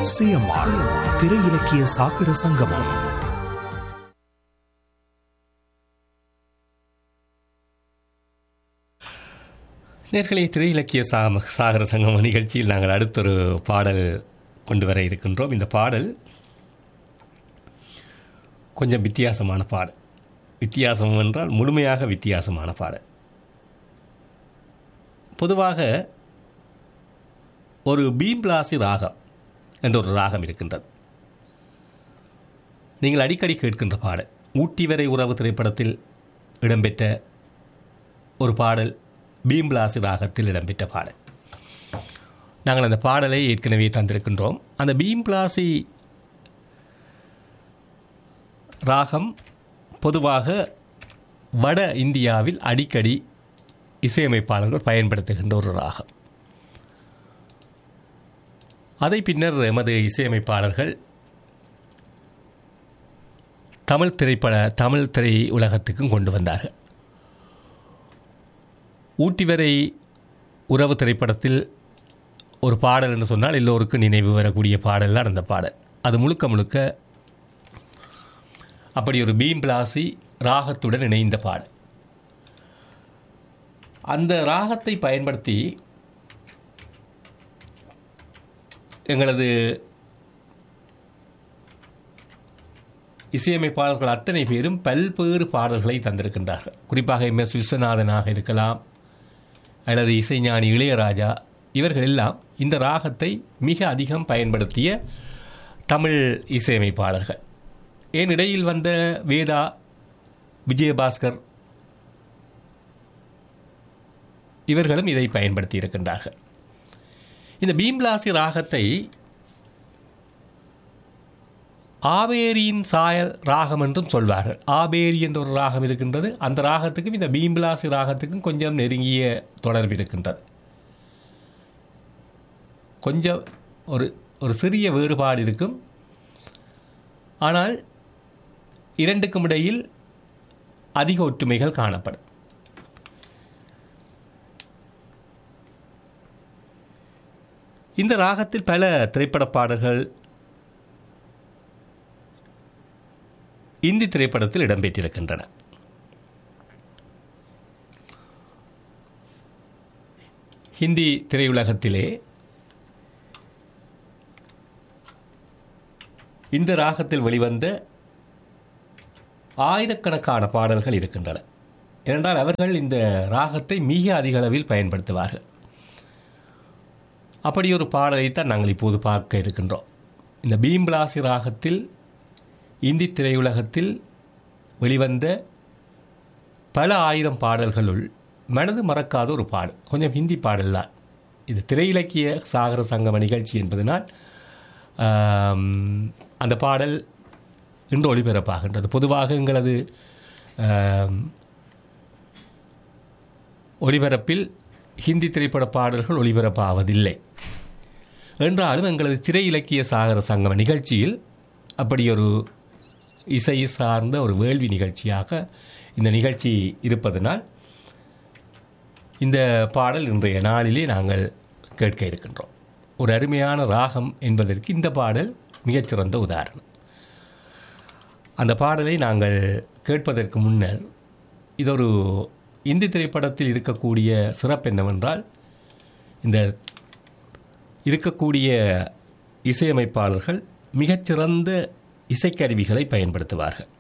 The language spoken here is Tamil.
சிஎம்ஆர் திரை இலக்கிய சாகர சங்கமம் நேர்களை திரை இலக்கிய சாம சாகர சங்கம நிகழ்ச்சியில் நாங்கள் அடுத்தொரு பாடல் கொண்டு வர இருக்கின்றோம் இந்த பாடல் கொஞ்சம் வித்தியாசமான பாடல் வித்தியாசம் என்றால் முழுமையாக வித்தியாசமான பாடல் பொதுவாக ஒரு பீம்லாசி ராகம் என்ற ஒரு ராகம் இருக்கின்றது நீங்கள் அடிக்கடி கேட்கின்ற பாடல் ஊட்டி வரை உறவு திரைப்படத்தில் இடம்பெற்ற ஒரு பாடல் பீம்லாசி ராகத்தில் இடம்பெற்ற பாடல் நாங்கள் அந்த பாடலை ஏற்கனவே தந்திருக்கின்றோம் அந்த பீம்லாசி ராகம் பொதுவாக வட இந்தியாவில் அடிக்கடி இசையமைப்பாளர்கள் பயன்படுத்துகின்ற ஒரு ராகம் அதை பின்னர் எமது இசையமைப்பாளர்கள் தமிழ் திரைப்பட தமிழ் திரை உலகத்துக்கும் கொண்டு வந்தார்கள் ஊட்டி வரை உறவு திரைப்படத்தில் ஒரு பாடல் என்று சொன்னால் எல்லோருக்கும் நினைவு வரக்கூடிய பாடல் தான் அந்த பாடல் அது முழுக்க முழுக்க அப்படி ஒரு பீம் பிளாசி ராகத்துடன் இணைந்த பாடல் அந்த ராகத்தை பயன்படுத்தி எங்களது இசையமைப்பாளர்கள் அத்தனை பேரும் பல்வேறு பாடல்களை தந்திருக்கின்றார்கள் குறிப்பாக எம் எஸ் விஸ்வநாதனாக இருக்கலாம் அல்லது இசைஞானி இளையராஜா இவர்கள் எல்லாம் இந்த ராகத்தை மிக அதிகம் பயன்படுத்திய தமிழ் இசையமைப்பாளர்கள் ஏன் இடையில் வந்த வேதா விஜயபாஸ்கர் இவர்களும் இதை பயன்படுத்தி இருக்கின்றார்கள் இந்த பீம்லாசி ராகத்தை ஆபேரியின் சாயல் ராகம் என்றும் சொல்வார்கள் ஆபேரி என்ற ஒரு ராகம் இருக்கின்றது அந்த ராகத்துக்கும் இந்த பீம்லாசி ராகத்துக்கும் கொஞ்சம் நெருங்கிய தொடர்பு இருக்கின்றது கொஞ்சம் ஒரு ஒரு சிறிய வேறுபாடு இருக்கும் ஆனால் இரண்டுக்கும் இடையில் அதிக ஒற்றுமைகள் காணப்படும் இந்த ராகத்தில் பல திரைப்பட பாடல்கள் இந்தி திரைப்படத்தில் இடம்பெற்றிருக்கின்றன ஹிந்தி திரையுலகத்திலே இந்த ராகத்தில் வெளிவந்த ஆயிரக்கணக்கான பாடல்கள் இருக்கின்றன ஏனென்றால் அவர்கள் இந்த ராகத்தை மிக அதிக அளவில் பயன்படுத்துவார்கள் அப்படி ஒரு பாடலைத்தான் நாங்கள் இப்போது பார்க்க இருக்கின்றோம் இந்த பீம்லாசி ராகத்தில் இந்தி திரையுலகத்தில் வெளிவந்த பல ஆயிரம் பாடல்களுள் மனது மறக்காத ஒரு பாடல் கொஞ்சம் ஹிந்தி பாடல் தான் இது திரை இலக்கிய சாகர சங்கம நிகழ்ச்சி என்பதனால் ஆம், அந்த பாடல் இன்று ஒளிபரப்பாகின்றது பொதுவாக எங்களது ஆம், ஒளிபரப்பில் ஹிந்தி திரைப்பட பாடல்கள் ஒளிபரப்பாவதில்லை என்றாலும் எங்களது திரை இலக்கிய சாகர சங்கம நிகழ்ச்சியில் அப்படி ஒரு இசை சார்ந்த ஒரு வேள்வி நிகழ்ச்சியாக இந்த நிகழ்ச்சி இருப்பதனால் இந்த பாடல் இன்றைய நாளிலே நாங்கள் கேட்க இருக்கின்றோம் ஒரு அருமையான ராகம் என்பதற்கு இந்த பாடல் மிகச்சிறந்த உதாரணம் அந்த பாடலை நாங்கள் கேட்பதற்கு முன்னர் இதொரு இந்தி திரைப்படத்தில் இருக்கக்கூடிய சிறப்பு என்னவென்றால் இந்த இருக்கக்கூடிய இசையமைப்பாளர்கள் மிகச்சிறந்த இசைக்கருவிகளை பயன்படுத்துவார்கள்